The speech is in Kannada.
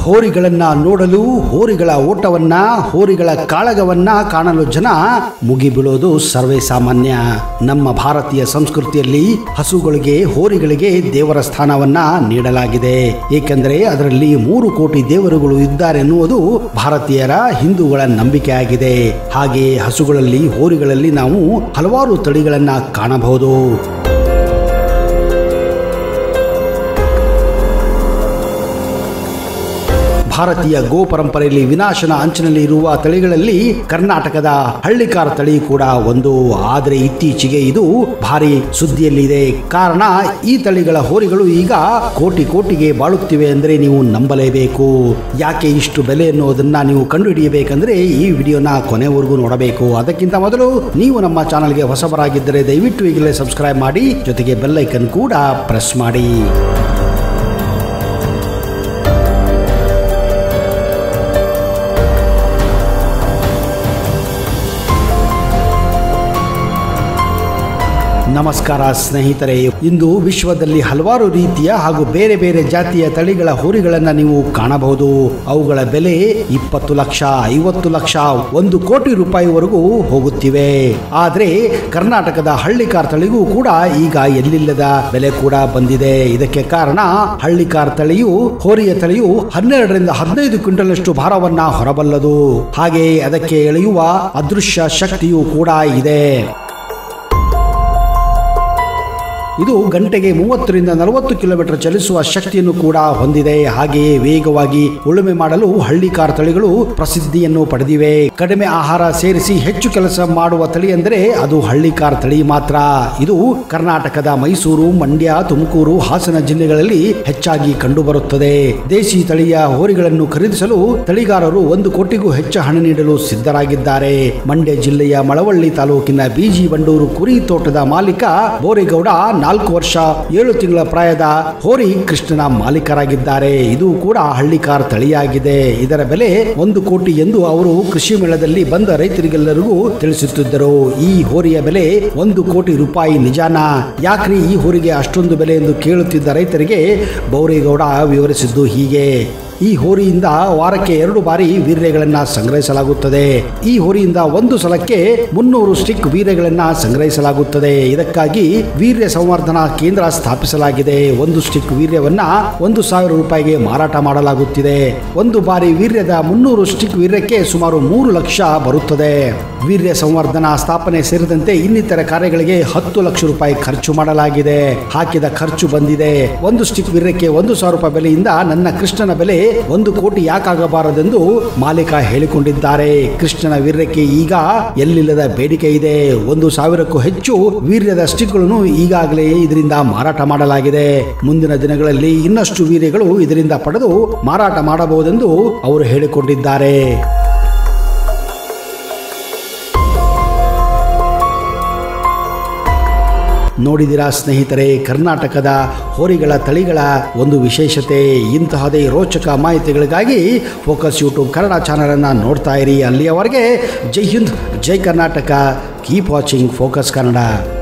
ಹೋರಿಗಳನ್ನ ನೋಡಲು ಹೋರಿಗಳ ಓಟವನ್ನ ಹೋರಿಗಳ ಕಾಳಗವನ್ನ ಕಾಣಲು ಜನ ಮುಗಿಬೀಳೋದು ಸರ್ವೇ ಸಾಮಾನ್ಯ ನಮ್ಮ ಭಾರತೀಯ ಸಂಸ್ಕೃತಿಯಲ್ಲಿ ಹಸುಗಳಿಗೆ ಹೋರಿಗಳಿಗೆ ದೇವರ ಸ್ಥಾನವನ್ನ ನೀಡಲಾಗಿದೆ ಏಕೆಂದರೆ ಅದರಲ್ಲಿ ಮೂರು ಕೋಟಿ ದೇವರುಗಳು ಇದ್ದಾರೆ ಎನ್ನುವುದು ಭಾರತೀಯರ ಹಿಂದೂಗಳ ನಂಬಿಕೆಯಾಗಿದೆ ಹಾಗೆ ಹಸುಗಳಲ್ಲಿ ಹೋರಿಗಳಲ್ಲಿ ನಾವು ಹಲವಾರು ತಳಿಗಳನ್ನ ಕಾಣಬಹುದು ಭಾರತೀಯ ಗೋ ಪರಂಪರೆಯಲ್ಲಿ ವಿನಾಶನ ಅಂಚಿನಲ್ಲಿ ಇರುವ ತಳಿಗಳಲ್ಲಿ ಕರ್ನಾಟಕದ ಹಳ್ಳಿಕಾರ ತಳಿ ಕೂಡ ಒಂದು ಆದರೆ ಇತ್ತೀಚೆಗೆ ಇದು ಭಾರಿ ಸುದ್ದಿಯಲ್ಲಿದೆ ಕಾರಣ ಈ ತಳಿಗಳ ಹೋರಿಗಳು ಈಗ ಕೋಟಿ ಕೋಟಿಗೆ ಬಾಳುತ್ತಿವೆ ಅಂದರೆ ನೀವು ನಂಬಲೇಬೇಕು ಯಾಕೆ ಇಷ್ಟು ಬೆಲೆ ಎನ್ನುವುದನ್ನ ನೀವು ಕಂಡುಹಿಡಿಯಬೇಕಂದ್ರೆ ಈ ವಿಡಿಯೋನ ಕೊನೆವರೆಗೂ ನೋಡಬೇಕು ಅದಕ್ಕಿಂತ ಮೊದಲು ನೀವು ನಮ್ಮ ಚಾನಲ್ಗೆ ಹೊಸಬರಾಗಿದ್ದರೆ ದಯವಿಟ್ಟು ಈಗಲೇ ಸಬ್ಸ್ಕ್ರೈಬ್ ಮಾಡಿ ಜೊತೆಗೆ ಬೆಲ್ಲೈಕನ್ ಕೂಡ ಪ್ರೆಸ್ ಮಾಡಿ ನಮಸ್ಕಾರ ಸ್ನೇಹಿತರೆ ಇಂದು ವಿಶ್ವದಲ್ಲಿ ಹಲವಾರು ರೀತಿಯ ಹಾಗೂ ಬೇರೆ ಬೇರೆ ಜಾತಿಯ ತಳಿಗಳ ಹೋರಿಗಳನ್ನು ನೀವು ಕಾಣಬಹುದು ಅವುಗಳ ಬೆಲೆ ಇಪ್ಪತ್ತು ಲಕ್ಷ ಐವತ್ತು ಲಕ್ಷ ಒಂದು ಕೋಟಿ ರೂಪಾಯಿವರೆಗೂ ಹೋಗುತ್ತಿವೆ ಆದ್ರೆ ಕರ್ನಾಟಕದ ಹಳ್ಳಿಕಾರ್ ತಳಿಗೂ ಕೂಡ ಈಗ ಎಲ್ಲಿಲ್ಲದ ಬೆಲೆ ಕೂಡ ಬಂದಿದೆ ಇದಕ್ಕೆ ಕಾರಣ ಹಳ್ಳಿಕಾರ್ ತಳಿಯು ಹೋರಿಯ ತಳಿಯು ಹನ್ನೆರಡರಿಂದ ಹದಿನೈದು ಕ್ವಿಂಟಲ್ನಷ್ಟು ಭಾರವನ್ನ ಹೊರಬಲ್ಲದು ಹಾಗೆ ಅದಕ್ಕೆ ಎಳೆಯುವ ಅದೃಶ್ಯ ಶಕ್ತಿಯೂ ಕೂಡ ಇದೆ ಇದು ಗಂಟೆಗೆ ಮೂವತ್ತರಿಂದ ನಲವತ್ತು ಕಿಲೋಮೀಟರ್ ಚಲಿಸುವ ಶಕ್ತಿಯನ್ನು ಕೂಡ ಹೊಂದಿದೆ ಹಾಗೆಯೇ ವೇಗವಾಗಿ ಉಳುಮೆ ಮಾಡಲು ಹಳ್ಳಿಕಾರ್ ತಳಿಗಳು ಪ್ರಸಿದ್ಧಿಯನ್ನು ಪಡೆದಿವೆ ಕಡಿಮೆ ಆಹಾರ ಸೇರಿಸಿ ಹೆಚ್ಚು ಕೆಲಸ ಮಾಡುವ ತಳಿ ಎಂದರೆ ಅದು ಹಳ್ಳಿಕಾರ್ ತಳಿ ಮಾತ್ರ ಇದು ಕರ್ನಾಟಕದ ಮೈಸೂರು ಮಂಡ್ಯ ತುಮಕೂರು ಹಾಸನ ಜಿಲ್ಲೆಗಳಲ್ಲಿ ಹೆಚ್ಚಾಗಿ ಕಂಡುಬರುತ್ತದೆ ದೇಶಿ ತಳಿಯ ಹೋರಿಗಳನ್ನು ಖರೀದಿಸಲು ತಳಿಗಾರರು ಒಂದು ಕೋಟಿಗೂ ಹೆಚ್ಚು ಹಣ ನೀಡಲು ಸಿದ್ಧರಾಗಿದ್ದಾರೆ ಮಂಡ್ಯ ಜಿಲ್ಲೆಯ ಮಳವಳ್ಳಿ ತಾಲೂಕಿನ ಬಿಜಿ ಬಂಡೂರು ಕುರಿ ತೋಟದ ಮಾಲೀಕ ಬೋರೇಗೌಡ ನಾಲ್ಕು ವರ್ಷ ಏಳು ತಿಂಗಳ ಪ್ರಾಯದ ಹೋರಿ ಕೃಷ್ಣನ ಮಾಲೀಕರಾಗಿದ್ದಾರೆ ಇದು ಕೂಡ ಹಳ್ಳಿಕಾರ್ ತಳಿಯಾಗಿದೆ ಇದರ ಬೆಲೆ ಒಂದು ಕೋಟಿ ಎಂದು ಅವರು ಕೃಷಿ ಮೇಳದಲ್ಲಿ ಬಂದ ರೈತರಿಗೆಲ್ಲರಿಗೂ ತಿಳಿಸುತ್ತಿದ್ದರು ಈ ಹೋರಿಯ ಬೆಲೆ ಒಂದು ಕೋಟಿ ರೂಪಾಯಿ ನಿಜಾನ ಯಾಕ್ರಿ ಈ ಹೋರಿಗೆ ಅಷ್ಟೊಂದು ಬೆಲೆ ಎಂದು ಕೇಳುತ್ತಿದ್ದ ರೈತರಿಗೆ ಬೌರೇಗೌಡ ವಿವರಿಸಿದ್ದು ಹೀಗೆ ಈ ಹೋರಿಯಿಂದ ವಾರಕ್ಕೆ ಎರಡು ಬಾರಿ ವೀರ್ಯಗಳನ್ನ ಸಂಗ್ರಹಿಸಲಾಗುತ್ತದೆ ಈ ಹೋರಿಯಿಂದ ಒಂದು ಸಲಕ್ಕೆ ಮುನ್ನೂರು ಸ್ಟಿಕ್ ವೀರ್ಯಗಳನ್ನ ಸಂಗ್ರಹಿಸಲಾಗುತ್ತದೆ ಇದಕ್ಕಾಗಿ ವೀರ್ಯ ಸಂವರ್ಧನಾ ಕೇಂದ್ರ ಸ್ಥಾಪಿಸಲಾಗಿದೆ ಒಂದು ಸ್ಟಿಕ್ ವೀರ್ಯವನ್ನ ಒಂದು ಸಾವಿರ ರೂಪಾಯಿಗೆ ಮಾರಾಟ ಮಾಡಲಾಗುತ್ತಿದೆ ಒಂದು ಬಾರಿ ವೀರ್ಯದ ಮುನ್ನೂರು ಸ್ಟಿಕ್ ವೀರ್ಯಕ್ಕೆ ಸುಮಾರು ಮೂರು ಲಕ್ಷ ಬರುತ್ತದೆ ವೀರ್ಯ ಸಂವರ್ಧನಾ ಸ್ಥಾಪನೆ ಸೇರಿದಂತೆ ಇನ್ನಿತರ ಕಾರ್ಯಗಳಿಗೆ ಹತ್ತು ಲಕ್ಷ ರೂಪಾಯಿ ಖರ್ಚು ಮಾಡಲಾಗಿದೆ ಹಾಕಿದ ಖರ್ಚು ಬಂದಿದೆ ಒಂದು ಸ್ಟಿಕ್ ವೀರ್ಯಕ್ಕೆ ಒಂದು ಸಾವಿರ ರೂಪಾಯಿ ಬೆಲೆಯಿಂದ ನನ್ನ ಕೃಷ್ಣನ ಬೆಲೆ ಒಂದು ಕೋಟಿ ಯಾಕಾಗಬಾರದೆಂದು ಮಾಲೀಕ ಹೇಳಿಕೊಂಡಿದ್ದಾರೆ ಕೃಷ್ಣನ ವೀರ್ಯಕ್ಕೆ ಈಗ ಎಲ್ಲಿಲ್ಲದ ಬೇಡಿಕೆ ಇದೆ ಒಂದು ಸಾವಿರಕ್ಕೂ ಹೆಚ್ಚು ವೀರ್ಯದ ಸ್ಟಿಕ್ಗಳನ್ನು ಈಗಾಗಲೇ ಇದರಿಂದ ಮಾರಾಟ ಮಾಡಲಾಗಿದೆ ಮುಂದಿನ ದಿನಗಳಲ್ಲಿ ಇನ್ನಷ್ಟು ವೀರ್ಯಗಳು ಇದರಿಂದ ಪಡೆದು ಮಾರಾಟ ಮಾಡಬಹುದೆಂದು ಅವರು ಹೇಳಿಕೊಂಡಿದ್ದಾರೆ ನೋಡಿದಿರಾ ಸ್ನೇಹಿತರೆ ಕರ್ನಾಟಕದ ಹೋರಿಗಳ ತಳಿಗಳ ಒಂದು ವಿಶೇಷತೆ ಇಂತಹದೇ ರೋಚಕ ಮಾಹಿತಿಗಳಿಗಾಗಿ ಫೋಕಸ್ ಯೂಟ್ಯೂಬ್ ಕನ್ನಡ ಚಾನಲನ್ನು ನೋಡ್ತಾ ಇರಿ ಅಲ್ಲಿಯವರೆಗೆ ಜೈ ಹಿಂದ್ ಜೈ Karnataka keep watching focus Kannada